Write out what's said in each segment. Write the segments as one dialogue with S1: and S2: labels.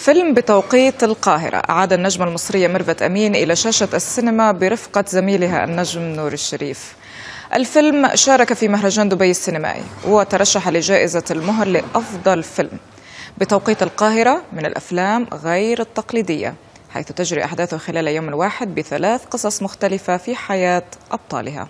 S1: فيلم بتوقيت القاهرة أعاد النجمة المصرية ميرفت أمين إلى شاشة السينما برفقة زميلها النجم نور الشريف الفيلم شارك في مهرجان دبي السينمائي وترشح لجائزة المهر لأفضل فيلم بتوقيت القاهرة من الأفلام غير التقليدية حيث تجري أحداثه خلال يوم واحد بثلاث قصص مختلفة في حياة أبطالها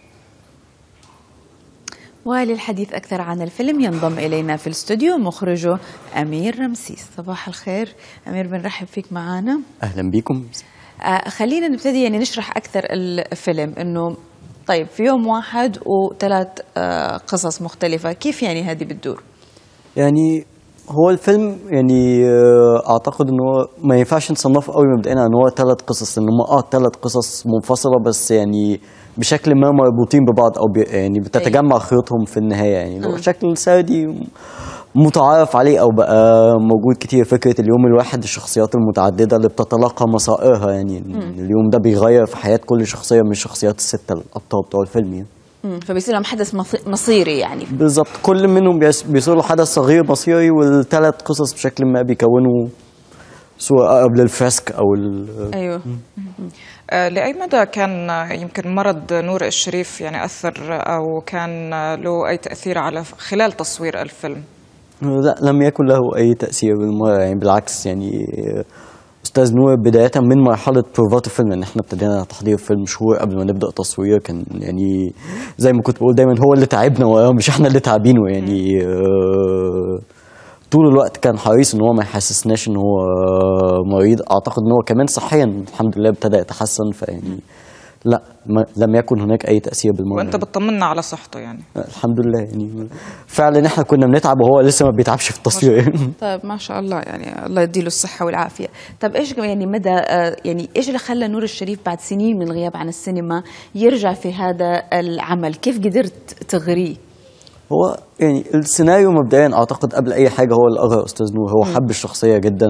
S2: وللحديث أكثر عن الفيلم ينضم إلينا في الاستوديو مخرجه أمير رمسيس صباح الخير أمير بنرحب فيك معنا
S3: اهلا بيكم
S2: آه خلينا نبتدي يعني نشرح أكثر الفيلم أنه طيب في يوم واحد وثلاث آه قصص مختلفة كيف يعني هذه بتدور؟
S3: يعني هو الفيلم يعني آه، اعتقد ان هو ما ينفعش نصنفه قوي مبدئيا ان هو ثلاث قصص ان هم اه ثلاث قصص منفصله بس يعني بشكل ما مربوطين ببعض او بي يعني بتتجمع خيوطهم في النهايه يعني اللي هو شكل سردي متعارف عليه او بقى موجود كتير فكره اليوم الواحد الشخصيات المتعدده اللي بتتلاقى مصائرها يعني اليوم ده بيغير في حياه كل شخصيه من الشخصيات السته الابطال بتوع الفيلم يعني
S2: مم، فبيصير لهم حدث مص- مصيري يعني
S3: بالظبط كل منهم بيس- بيصير له حدث صغير مصيري والثلاث قصص بشكل ما بيكونوا صورة أقرب للفريسك أو ال
S2: أيوه
S1: آه، لأي مدى كان آه، يمكن مرض نور الشريف يعني أثر أو كان آه، له أي تأثير على خلال تصوير الفيلم
S3: لا لم يكن له أي تأثير بالمرة يعني بالعكس يعني أستاذ نور بداية من مرحلة بروفات الفيلم لأن احنا ابتدينا تحضير الفيلم شهور قبل ما نبدأ تصوير كان يعني زي ما كنت بقول دايما هو اللي تعبنا وراه مش احنا اللي تعبينه يعني آه، طول الوقت كان حريص ان هو ما يحسسناش ان هو مريض اعتقد ان هو كمان صحيا الحمد لله ابتدى يتحسن فيعني لا ما لم يكن هناك اي تاثير بالمره
S1: وأنت بتطمنا على صحته يعني
S3: الحمد لله يعني فعلا احنا كنا بنتعب وهو لسه ما بيتعبش في التصوير
S2: طيب ما شاء الله يعني الله يديله الصحة والعافية طب إيش يعني مدى آه، يعني إيش اللي خلى نور الشريف بعد سنين من الغياب عن السينما يرجع في هذا العمل كيف قدرت تغريه
S3: هو يعني السيناريو مبدئيا اعتقد قبل اي حاجه هو اللي قرا استاذ نور هو حب الشخصيه جدا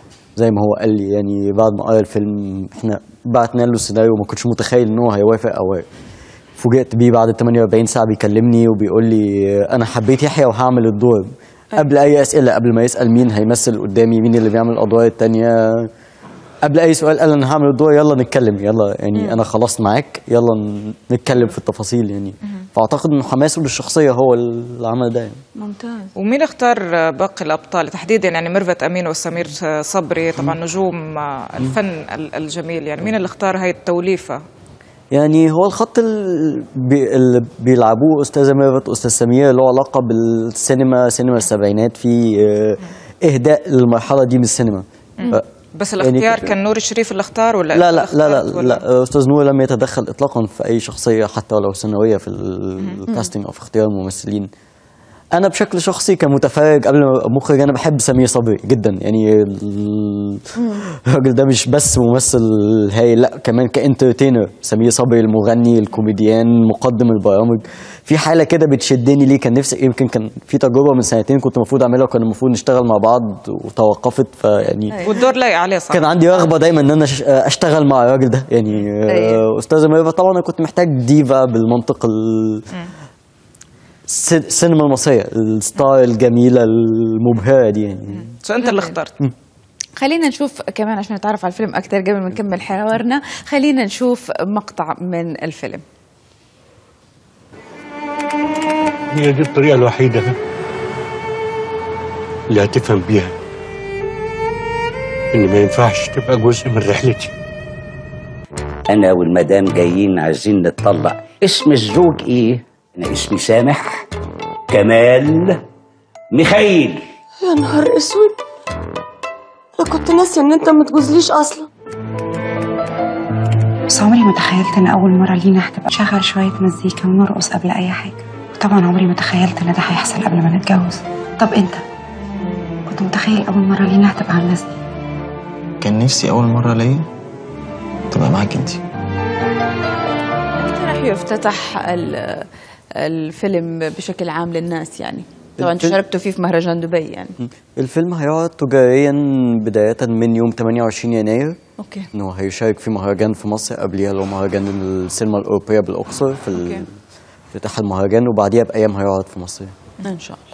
S3: زي ما هو قال لي يعني بعد ما قرا الفيلم احنا بعتنا له السيناريو ما كنتش متخيل ان هو هيوافق او فوجئت بيه بعد 48 ساعه بيكلمني وبيقول لي انا حبيت يحيى وهعمل الدور قبل اي اسئله قبل ما يسال مين هيمثل قدامي مين اللي بيعمل الادوار التانية قبل اي سؤال قال انا هعمل الدور يلا نتكلم يلا يعني انا خلاص معاك يلا ن- نتكلم في التفاصيل يعني فاعتقد ان حماسه للشخصيه هو اللي عمل ده يعني.
S2: ممتاز
S1: ومين اختار آه، باقي الأبطال تحديدا يعني ميرفت أمين وسمير آه، صبري طبعا نجوم آه، الفن ال- الجميل يعني مين اللي اختار هاي التوليفة
S3: يعني هو الخط اللي, بي اللي بيلعبوه استاذه ميرفت واستاذ سمير له علاقه بالسينما سينما السبعينات في آه، اهداء المرحله دي من السينما ف-
S1: بس
S3: يعني
S1: الاختيار
S3: ك-
S1: كان نور الشريف اللي اختار ولا
S3: لا
S1: أنت
S3: لا لا
S1: اخترت
S3: لا,
S1: ولا-
S3: لا استاذ نور لم يتدخل اطلاقا في اي شخصيه حتى ولو ثانويه في الكاستنج او في اختيار الممثلين انا بشكل شخصي كمتفرج قبل ما أبقى مخرج انا بحب سمير صبري جدا يعني ال- الراجل ده مش بس ممثل هايل لا كمان كانترتينر سمير صبري المغني الكوميديان مقدم البرامج في حاله كده بتشدني ليه كان نفسي يمكن كان في تجربه من سنتين كنت المفروض اعملها وكان المفروض نشتغل مع بعض وتوقفت فيعني
S1: والدور لايق عليه صح
S3: كان عندي رغبه دايما ان انا أش- اشتغل مع الراجل ده يعني آه،
S2: أيوة.
S3: استاذه ميرفت طبعا انا كنت محتاج ديفا بالمنطق ال... الس- السينما المصريه الستار الجميله المبهره دي يعني
S1: سو انت اللي اخترت
S2: خلينا نشوف كمان عشان نتعرف على الفيلم أكثر قبل ما نكمل حوارنا خلينا نشوف مقطع من الفيلم
S4: هي دي الطريقة الوحيدة اللي هتفهم بيها إن ما ينفعش تبقى جزء من رحلتي
S5: انا والمدام جايين عايزين نتطلع اسم الزوج ايه انا اسمي سامح كمال ميخائيل
S6: يا نهار اسود انا كنت ناسيه ان انت ما تجوزليش اصلا
S7: بس عمري ما تخيلت ان اول مره لينا هتبقى شغل شويه مزيكا ونرقص قبل اي حاجه وطبعا عمري ما تخيلت ان ده هيحصل قبل ما نتجوز طب انت كنت متخيل اول مره لينا هتبقى عامله ازاي
S8: كان نفسي أول مرة ليا تبقى معاك انتي
S2: كيف راح يفتتح ال- الفيلم بشكل عام للناس يعني طبعا
S3: الفيلم-
S2: شاركتوا فيه في مهرجان دبي يعني
S3: الفيلم هيعرض تجاريا بدايه من يوم 28 يناير
S2: اوكي
S3: ان هو هيشارك في مهرجان في مصر قبليها اللي هو مهرجان السينما الاوروبيه بالاقصر في ال-
S2: أوكي.
S3: افتتاح المهرجان وبعديها بايام هيعرض في مصر
S2: ان شاء الله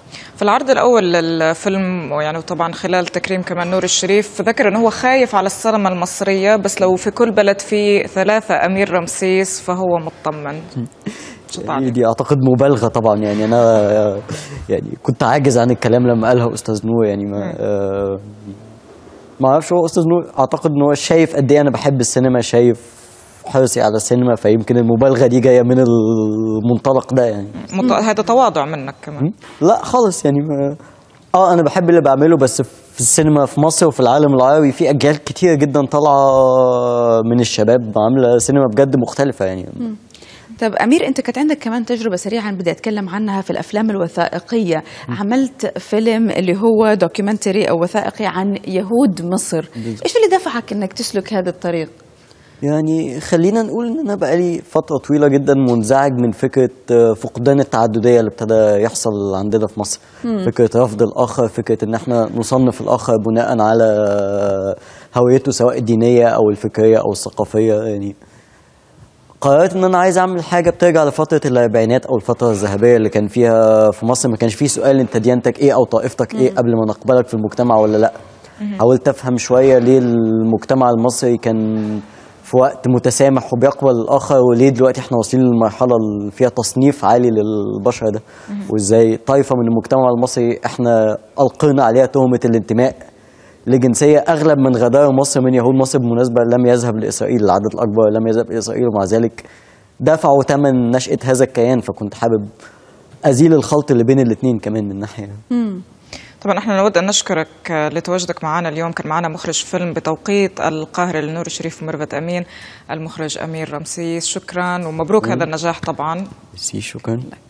S1: في العرض الاول للفيلم يعني وطبعا خلال تكريم كمان نور الشريف ذكر انه هو خايف على السينما المصريه بس لو في كل بلد في ثلاثه امير رمسيس فهو مطمن شو
S3: يعني
S1: تعليق؟
S3: دي اعتقد مبالغه طبعا يعني انا يعني كنت عاجز عن الكلام لما قالها استاذ نور يعني ما آه، ما اعرفش هو استاذ نور اعتقد ان هو شايف قد ايه انا بحب السينما شايف حرصي على السينما فيمكن المبالغه دي جايه من المنطلق ده يعني
S1: مط... هذا تواضع منك كمان
S3: لا خالص يعني ما اه انا بحب اللي بعمله بس في السينما في مصر وفي العالم العربي في اجيال كتير جدا طالعه من الشباب عامله سينما بجد مختلفه يعني
S2: طب امير انت كانت عندك كمان تجربه سريعا بدي اتكلم عنها في الافلام الوثائقيه عملت فيلم اللي هو دوكيومنتري او وثائقي عن يهود مصر ايش اللي دفعك انك تسلك هذا الطريق
S3: يعني خلينا نقول ان انا بقالي فتره طويله جدا منزعج من فكره آه، فقدان التعدديه اللي ابتدى يحصل عندنا في مصر فكره رفض الاخر فكره ان احنا نصنف الاخر بناء على هويته سواء الدينيه او الفكريه او الثقافيه يعني قررت ان انا عايز اعمل حاجه بترجع لفتره الاربعينات او الفتره الذهبيه اللي كان فيها في مصر ما كانش فيه سؤال انت ديانتك ايه او طائفتك ايه قبل ما نقبلك في المجتمع ولا لا حاولت افهم شويه ليه المجتمع المصري كان في وقت متسامح وبيقبل الاخر وليه دلوقتي احنا واصلين للمرحله اللي فيها تصنيف عالي للبشر ده وازاي طائفه من المجتمع المصري احنا القينا عليها تهمه الانتماء لجنسيه اغلب من غدار مصر من يهود مصر بالمناسبه لم يذهب لاسرائيل العدد الاكبر لم يذهب الى اسرائيل ومع ذلك دفعوا ثمن نشاه هذا الكيان فكنت حابب ازيل الخلط اللي بين الاثنين كمان من ناحيه
S1: طبعا احنا نود ان نشكرك لتواجدك معنا اليوم كان معنا مخرج فيلم بتوقيت القاهره لنور الشريف وميرفت امين المخرج امير رمسيس شكرا ومبروك هذا النجاح طبعا
S3: سي شكرا